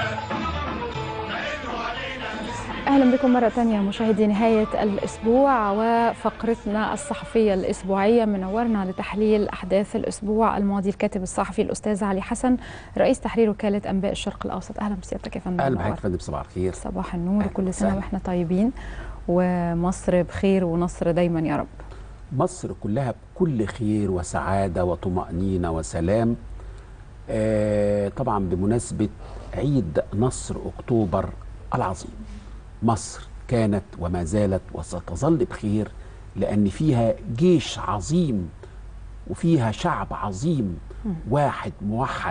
أهلا بكم مرة تانية مشاهدي نهاية الأسبوع وفقرتنا الصحفية الأسبوعية منورنا لتحليل أحداث الأسبوع الماضي الكاتب الصحفي الأستاذ علي حسن رئيس تحرير وكالة أنباء الشرق الأوسط أهلا بسيادتك يا فندم اهلا بحضرتك يا فندم صباح الخير صباح النور أهلا وكل سنة وسهلا. وإحنا طيبين ومصر بخير ونصر دايما يا رب مصر كلها بكل خير وسعاده وطمانينه وسلام آه طبعا بمناسبه عيد نصر اكتوبر العظيم مصر كانت وما زالت وستظل بخير لان فيها جيش عظيم وفيها شعب عظيم واحد موحد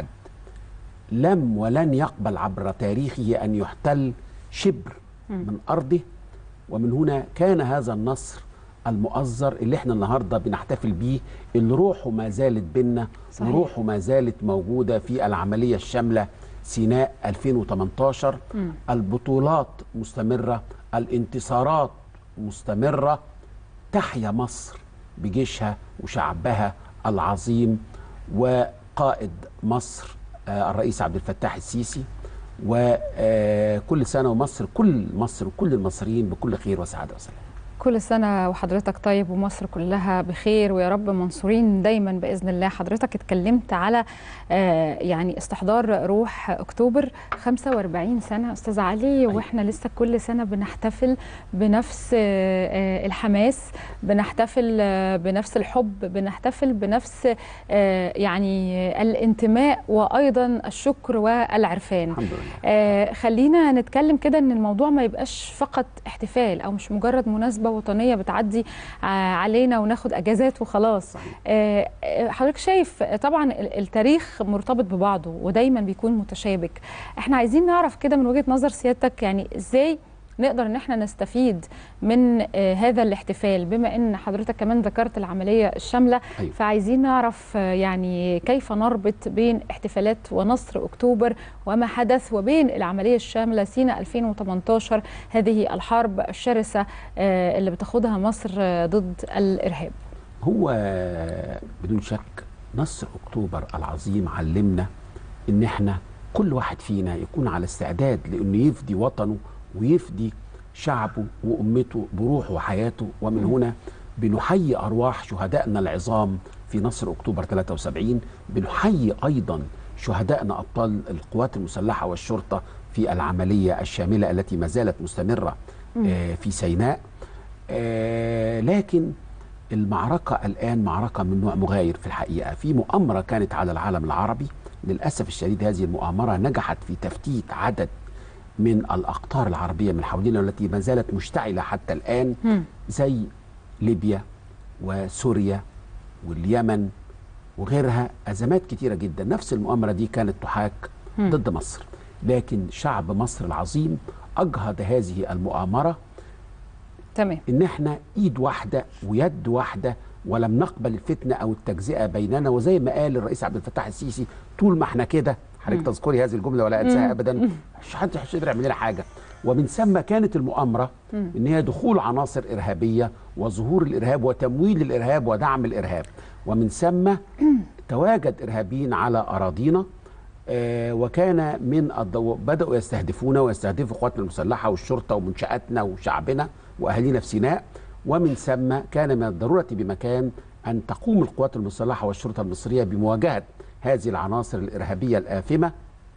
لم ولن يقبل عبر تاريخه ان يحتل شبر من ارضه ومن هنا كان هذا النصر المؤزر اللي احنا النهارده بنحتفل بيه اللي روحه ما زالت بينا صحيح. وروحه ما زالت موجوده في العمليه الشامله سيناء 2018 البطولات مستمره الانتصارات مستمره تحيا مصر بجيشها وشعبها العظيم وقائد مصر آه، الرئيس عبد الفتاح السيسي وكل سنه ومصر كل مصر وكل المصريين بكل خير وسعاده وسلام كل سنة وحضرتك طيب ومصر كلها بخير ويا رب منصورين دايما بإذن الله حضرتك اتكلمت على آه، يعني استحضار روح أكتوبر 45 سنة أستاذ علي وإحنا لسه كل سنة بنحتفل بنفس آه، آه، الحماس بنحتفل آه، بنفس الحب بنحتفل بنفس آه، يعني الانتماء وأيضا الشكر والعرفان الحمد لله آه خلينا نتكلم كده ان الموضوع ما يبقاش فقط احتفال او مش مجرد مناسبه وطنيه بتعدي آه علينا وناخد اجازات وخلاص صحيح. آه آه، حضرتك شايف آه، طبعا ال- التاريخ مرتبط ببعضه ودايما بيكون متشابك احنا عايزين نعرف كده من وجهه نظر سيادتك يعني ازاي نقدر ان احنا نستفيد من آه، هذا الاحتفال بما ان حضرتك كمان ذكرت العمليه الشامله أيوة. فعايزين نعرف آه، يعني كيف نربط بين احتفالات ونصر اكتوبر وما حدث وبين العمليه الشامله سينا 2018 هذه الحرب الشرسه آه، اللي بتاخدها مصر آه، ضد الارهاب هو بدون شك نصر اكتوبر العظيم علمنا ان احنا كل واحد فينا يكون على استعداد لانه يفدي وطنه ويفدي شعبه وامته بروحه وحياته ومن هنا بنحيي ارواح شهدائنا العظام في نصر اكتوبر 73 بنحيي ايضا شهدائنا ابطال القوات المسلحه والشرطه في العمليه الشامله التي ما زالت مستمره آه، في سيناء آه، لكن المعركة الآن معركة من نوع مغاير في الحقيقة في مؤامرة كانت على العالم العربي للأسف الشديد هذه المؤامرة نجحت في تفتيت عدد من الأقطار العربية من حولنا والتي ما زالت مشتعلة حتى الآن زي ليبيا وسوريا واليمن وغيرها أزمات كتيرة جدا نفس المؤامرة دي كانت تحاك ضد مصر لكن شعب مصر العظيم أجهض هذه المؤامرة تمام ان احنا ايد واحده ويد واحده ولم نقبل الفتنه او التجزئه بيننا وزي ما قال الرئيس عبد الفتاح السيسي طول ما احنا كده حضرتك تذكري هذه الجمله ولا انساها ابدا مش حد مش قادر يعمل لنا حاجه ومن ثم كانت المؤامره ان هي دخول عناصر ارهابيه وظهور الارهاب وتمويل الارهاب ودعم الارهاب ومن ثم تواجد ارهابيين على اراضينا آه، وكان من الضو... بداوا يستهدفونا ويستهدفوا قواتنا المسلحه والشرطه ومنشاتنا وشعبنا واهالينا في سيناء ومن ثم كان من الضروره بمكان ان تقوم القوات المسلحه والشرطه المصريه بمواجهه هذه العناصر الارهابيه الآثمه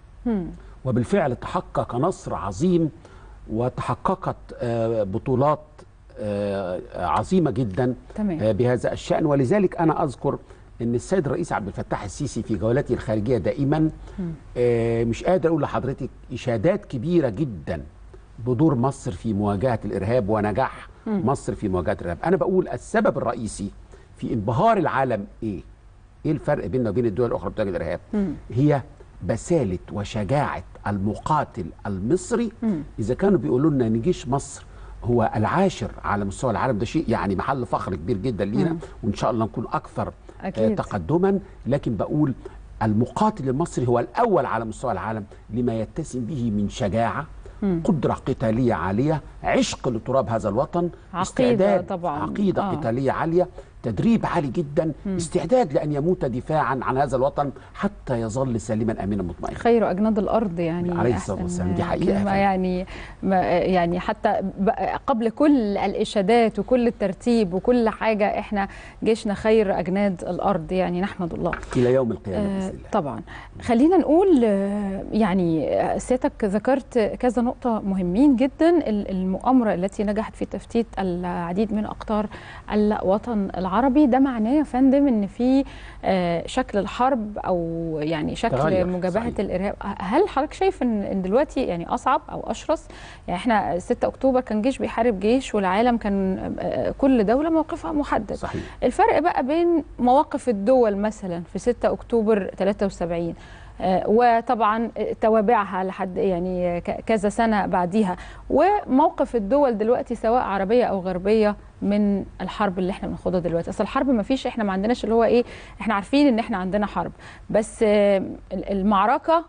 وبالفعل تحقق نصر عظيم وتحققت آه، بطولات آه، عظيمه جدا تمام. آه، بهذا الشأن ولذلك أنا أذكر أن السيد الرئيس عبد الفتاح السيسي في جولته الخارجية دائما آه، مش قادر أقول لحضرتك إشادات كبيرة جدا بدور مصر في مواجهة الإرهاب ونجاح مصر في مواجهة الإرهاب أنا بقول السبب الرئيسي في انبهار العالم إيه؟ إيه الفرق بيننا وبين الدول الأخرى بتواجه الإرهاب؟ هي بسالة وشجاعة المقاتل المصري إذا كانوا بيقولوا لنا إن جيش مصر هو العاشر على مستوى العالم ده شيء يعني محل فخر كبير جدا لينا وإن شاء الله نكون أكثر آه، أكيد. تقدما لكن بقول المقاتل المصري هو الأول على مستوى العالم لما يتسم به من شجاعة قدرة قتالية عالية عشق لتراب هذا الوطن عقيدة استعداد طبعاً. عقيدة آه. قتالية عالية تدريب عالي جدا استعداد لان يموت دفاعا عن هذا الوطن حتى يظل سالما امنا مطمئنا خير اجناد الارض يعني عليه الصلاة أحسن والسلام، دي حقيقة كلمة فعلا. يعني ما يعني حتى ب- قبل كل الاشادات وكل الترتيب وكل حاجه احنا جيشنا خير اجناد الارض يعني نحمد الله الى يوم القيامه آه، باذن الله طبعا خلينا نقول آه، يعني آه، سيادتك ذكرت كذا نقطة مهمين جدا ال- المؤامرة التي نجحت في تفتيت العديد من أقطار الوطن العربي ده معناه يا فندم إن في آه، شكل الحرب أو يعني شكل تغير، مجابهة صحيح. الإرهاب هل حضرتك شايف إن إن دلوقتي يعني أصعب أو أشرس يعني إحنا 6 أكتوبر كان جيش بيحارب جيش والعالم كان آه، كل دولة موقفها محدد صحيح الفرق بقى بين مواقف الدول مثلا في 6 اكتوبر 73 آه، وطبعا توابعها لحد يعني ك- كذا سنه بعديها وموقف الدول دلوقتي سواء عربيه او غربيه من الحرب اللي احنا بناخدها دلوقتي اصل الحرب ما فيش احنا ما عندناش اللي هو ايه احنا عارفين ان احنا عندنا حرب بس آه، ال- المعركه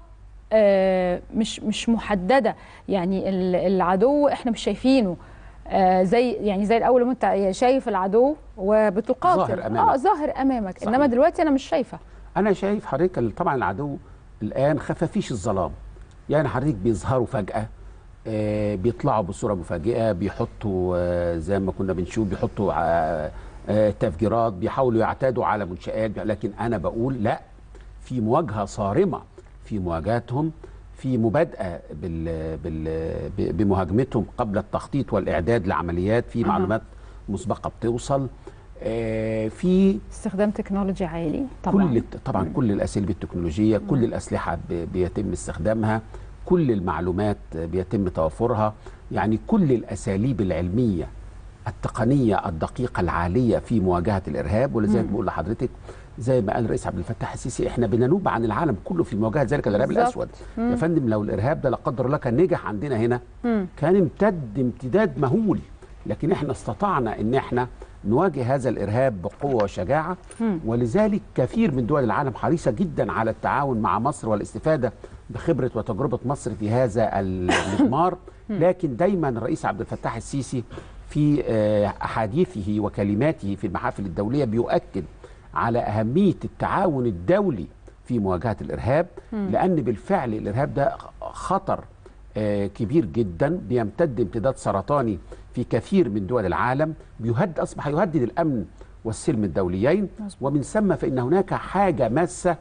آه، مش مش محدده يعني ال- العدو احنا مش شايفينه آه، زي يعني زي الاول ما انت شايف العدو وبتقاتل ظاهر أمامك. اه ظاهر امامك صحيح. انما دلوقتي انا مش شايفه انا شايف حضرتك ال- طبعا العدو الان خفافيش الظلام يعني حضرتك بيظهروا فجاه آه، بيطلعوا بصوره مفاجئه بيحطوا آه، زي ما كنا بنشوف بيحطوا آه، آه، تفجيرات بيحاولوا يعتادوا على منشآت لكن انا بقول لا في مواجهه صارمه في مواجهتهم في مبادئه بال بال ب- بمهاجمتهم قبل التخطيط والاعداد لعمليات في أها. معلومات مسبقه بتوصل آه، في استخدام تكنولوجي عالي طبعا كل طبعا كل الاساليب التكنولوجيه كل الاسلحه ب- بيتم استخدامها كل المعلومات بيتم توفرها يعني كل الاساليب العلميه التقنيه الدقيقه العاليه في مواجهه الارهاب ولذلك بقول لحضرتك زي ما قال الرئيس عبد الفتاح السيسي احنا بننوب عن العالم كله في مواجهه ذلك الارهاب بالظبط. الاسود يا فندم لو الارهاب ده لا قدر الله كان نجح عندنا هنا مم. كان امتد امتداد مهول لكن احنا استطعنا ان احنا نواجه هذا الارهاب بقوه وشجاعه مم. ولذلك كثير من دول العالم حريصه جدا على التعاون مع مصر والاستفاده بخبره وتجربه مصر في هذا المضمار لكن دايما الرئيس عبد الفتاح السيسي في آه، احاديثه وكلماته في المحافل الدوليه بيؤكد على اهميه التعاون الدولي في مواجهه الارهاب لان بالفعل الارهاب ده خطر آه، كبير جدا بيمتد امتداد سرطاني في كثير من دول العالم بيهد اصبح يهدد الامن والسلم الدوليين مظبوط. ومن ثم فان هناك حاجه ماسه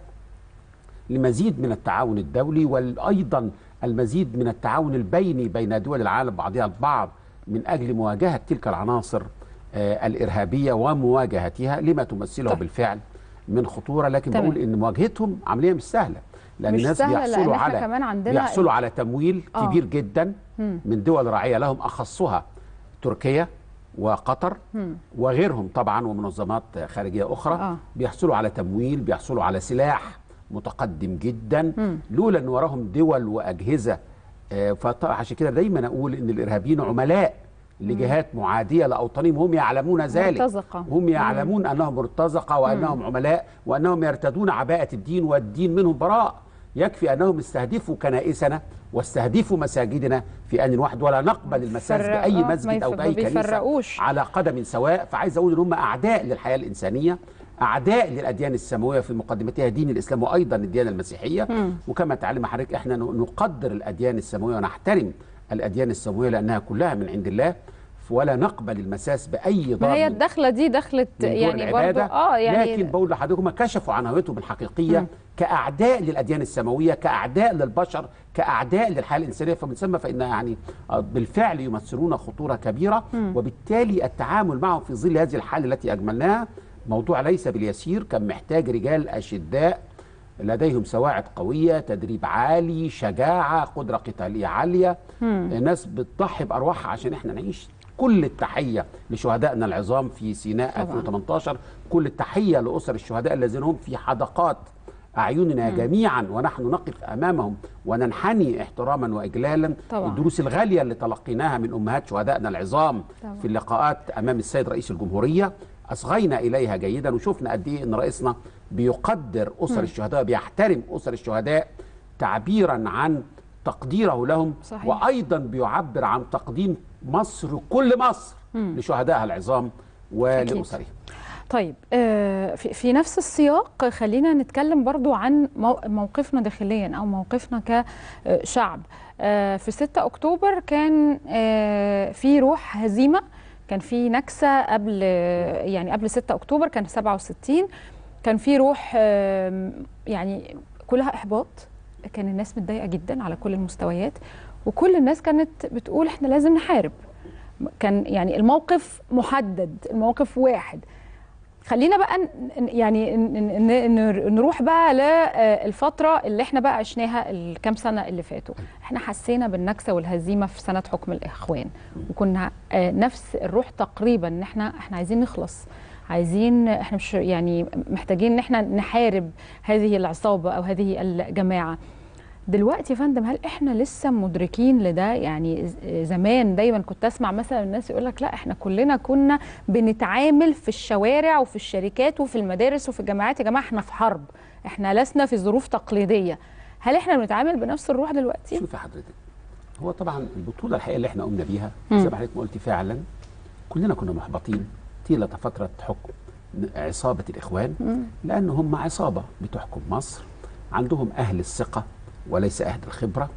لمزيد من التعاون الدولي وايضا المزيد من التعاون البيني بين دول العالم بعضها البعض من اجل مواجهه تلك العناصر آه، الارهابيه ومواجهتها لما تمثله طيب. بالفعل من خطوره لكن تمام. بقول ان مواجهتهم عمليه مش سهله لان مش الناس سهلة لأن بيحصلوا إحنا على كمان عندنا بيحصلوا على تمويل آه. كبير جدا مم. من دول راعيه لهم اخصها تركيا وقطر مم. وغيرهم طبعا ومنظمات خارجيه اخرى آه. بيحصلوا على تمويل بيحصلوا على سلاح متقدم جدا مم. لولا ان وراهم دول واجهزه آه، فطبعا عشان كده دايما اقول ان الارهابيين عملاء لجهات معاديه لاوطانهم هم يعلمون ذلك مرتزقة. هم يعلمون انهم مرتزقه وانهم عملاء وانهم يرتدون عباءه الدين والدين منهم براء يكفي انهم استهدفوا كنائسنا واستهدفوا مساجدنا في ان واحد ولا نقبل المساس فرق- باي آه، ما مسجد او يف- باي ما كنيسه بيفرقوش. على قدم سواء فعايز اقول ان هم اعداء للحياه الانسانيه اعداء للاديان السماويه في مقدمتها دين الاسلام وايضا الديانه المسيحيه مم. وكما تعلم حضرتك احنا ن- نقدر الاديان السماويه ونحترم الاديان السماويه لانها كلها من عند الله ولا نقبل المساس باي ضرر ما هي من- الدخله دي دخلت من دور يعني برضو العبادة اه يعني لكن بقول لحضرتك هم كشفوا عن هويتهم الحقيقيه مم. كاعداء للاديان السماويه كاعداء للبشر كاعداء للحياه الانسانيه فمن ثم فان يعني آه، بالفعل يمثلون خطوره كبيره مم. وبالتالي التعامل معهم في ظل هذه الحاله التي اجملناها موضوع ليس باليسير كان محتاج رجال اشداء لديهم سواعد قويه تدريب عالي شجاعه قدره قتاليه عاليه مم. ناس بتضحي بارواحها عشان احنا نعيش كل التحيه لشهدائنا العظام في سيناء طبعاً. 2018 كل التحيه لاسر الشهداء الذين هم في حدقات اعيننا جميعا ونحن نقف امامهم وننحني احتراما واجلالا طبعاً. الدروس الغاليه اللي تلقيناها من امهات شهدائنا العظام طبعاً. في اللقاءات امام السيد رئيس الجمهوريه اصغينا اليها جيدا وشفنا قد ايه ان رئيسنا بيقدر اسر الشهداء بيحترم اسر الشهداء تعبيرا عن تقديره لهم صحيح. وايضا بيعبر عن تقديم مصر كل مصر لشهدائها العظام ولاسرهم طيب آه، في في نفس السياق خلينا نتكلم برضو عن مو- موقفنا داخليا او موقفنا كشعب آه، في 6 اكتوبر كان آه، في روح هزيمه كان في نكسه قبل يعني قبل 6 اكتوبر كان 67 كان في روح آم، يعني كلها احباط كان الناس متضايقه جدا على كل المستويات وكل الناس كانت بتقول احنا لازم نحارب كان يعني الموقف محدد الموقف واحد خلينا بقى ن- ن- يعني ن- ن- ن- نروح بقى للفترة اللي احنا بقى عشناها الكام سنة اللي فاتوا احنا حسينا بالنكسة والهزيمة في سنة حكم الإخوان وكنا آه، نفس الروح تقريبا ان احنا احنا عايزين نخلص عايزين احنا مش يعني محتاجين ان احنا نحارب هذه العصابة او هذه الجماعة دلوقتي يا فندم هل احنا لسه مدركين لده يعني ز- زمان دايما كنت اسمع مثلا الناس يقول لك لا احنا كلنا كنا بنتعامل في الشوارع وفي الشركات وفي المدارس وفي الجامعات يا جماعه احنا في حرب احنا لسنا في ظروف تقليديه هل احنا بنتعامل بنفس الروح دلوقتي شوفي حضرتك هو طبعا البطوله الحقيقه اللي احنا قمنا بيها مم. زي ما حضرتك ما قلتي فعلا كلنا كنا محبطين طيله فتره حكم عصابه الاخوان مم. لان هم عصابه بتحكم مصر عندهم اهل الثقه وليس اهل الخبره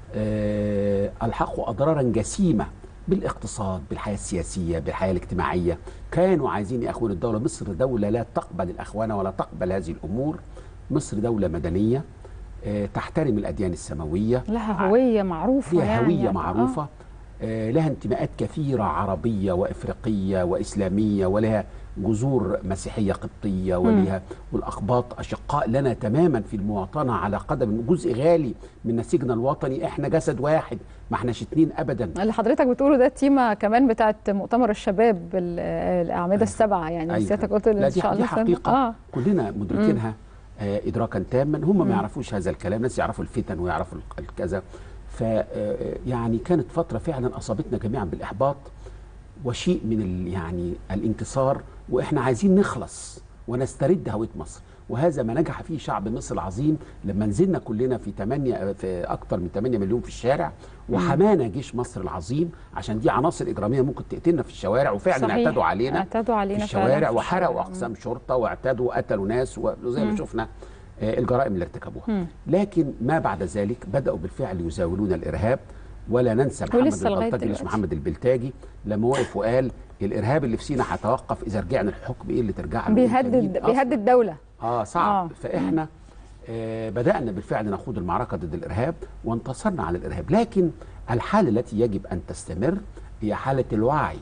أه الحقوا اضرارا جسيمه بالاقتصاد بالحياه السياسيه بالحياه الاجتماعيه كانوا عايزين ياخون الدوله مصر دوله لا تقبل الاخوان ولا تقبل هذه الامور مصر دوله مدنيه أه تحترم الاديان السماويه لها هويه معروفه ليها يعني هوية يعني. معروفة آه. لها انتماءات كثيرة عربية وإفريقية وإسلامية ولها جذور مسيحية قبطية ولها والأقباط أشقاء لنا تماما في المواطنة على قدم جزء غالي من نسيجنا الوطني إحنا جسد واحد ما إحناش اتنين أبدا اللي حضرتك بتقوله ده التيمه كمان بتاعت مؤتمر الشباب ال- الاعمده أيوة. السبعه يعني أيوة. سيادتك قلت لا ان دي, شاء دي الله سنة- حقيقة اه كلنا مدركينها آه إدراكا تاما هم مم. ما يعرفوش هذا الكلام ناس يعرفوا الفتن ويعرفوا ال- الكذا ف آه، يعني كانت فترة فعلا أصابتنا جميعا بالإحباط وشيء من ال يعني الانكسار واحنا عايزين نخلص ونسترد هويه مصر وهذا ما نجح فيه شعب مصر العظيم لما نزلنا كلنا في 8 في اكثر من 8 مليون في الشارع وحمانا جيش مصر العظيم عشان دي عناصر اجراميه ممكن تقتلنا في الشوارع وفعلا صحيح. اعتدوا علينا اعتدوا علينا في فعلاً الشوارع في وحرقوا الشوارع. اقسام شرطه واعتدوا قتلوا ناس وزي ما مم. شفنا آه، الجرائم اللي ارتكبوها مم. لكن ما بعد ذلك بداوا بالفعل يزاولون الارهاب ولا ننسى محمد ولسه لغاية البلطجي اللي اسمه دلوقتي. محمد البلتاجي لما وقف وقال الارهاب اللي في سينا هيتوقف اذا رجعنا الحكم ايه اللي ترجع له إيه بيهدد الجديد أصلاً؟ بيهدد الدوله اه صعب آه. فاحنا آه بدانا بالفعل نخوض المعركه ضد الارهاب وانتصرنا على الارهاب لكن الحاله التي يجب ان تستمر هي حاله الوعي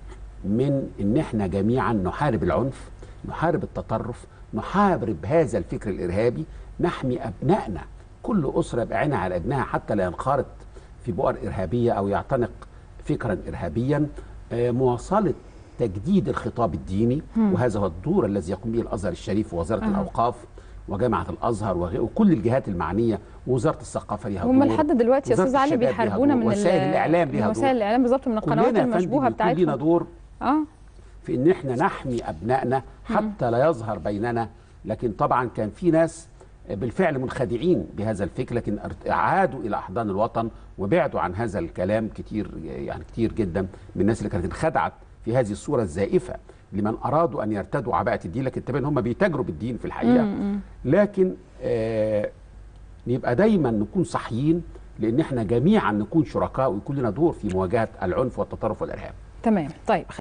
من ان احنا جميعا نحارب العنف نحارب التطرف نحارب هذا الفكر الارهابي نحمي ابنائنا كل اسره يبقى عينها على ابنها حتى لا ينخرط في بؤر ارهابيه او يعتنق فكرا ارهابيا آه، مواصله تجديد الخطاب الديني مم. وهذا هو الدور الذي يقوم به الازهر الشريف ووزاره أها. الاوقاف وجامعه الازهر وغي- وكل الجهات المعنيه ووزاره الثقافه ليها هم دور لحد دلوقتي يا وزارة استاذ علي الشباب ليها بيحاربونا دور، من ال- وسائل الاعلام من ليها وسائل دور الاعلام بالظبط من القنوات كلنا يا فندم المشبوهه يكون لينا بتاعتهم دور اه في ان احنا نحمي ابنائنا حتى لا يظهر بيننا لكن طبعا كان في ناس بالفعل منخدعين بهذا الفكر لكن ارت- عادوا الى احضان الوطن وبعدوا عن هذا الكلام كتير يعني كتير جدا من الناس اللي كانت انخدعت في هذه الصوره الزائفه لمن ارادوا ان يرتدوا عباءه الدين لكن تبين هم بيتاجروا بالدين في الحقيقه مم. لكن آه يبقى دايما نكون صحيين لان احنا جميعا نكون شركاء ويكون لنا دور في مواجهه العنف والتطرف والارهاب تمام طيب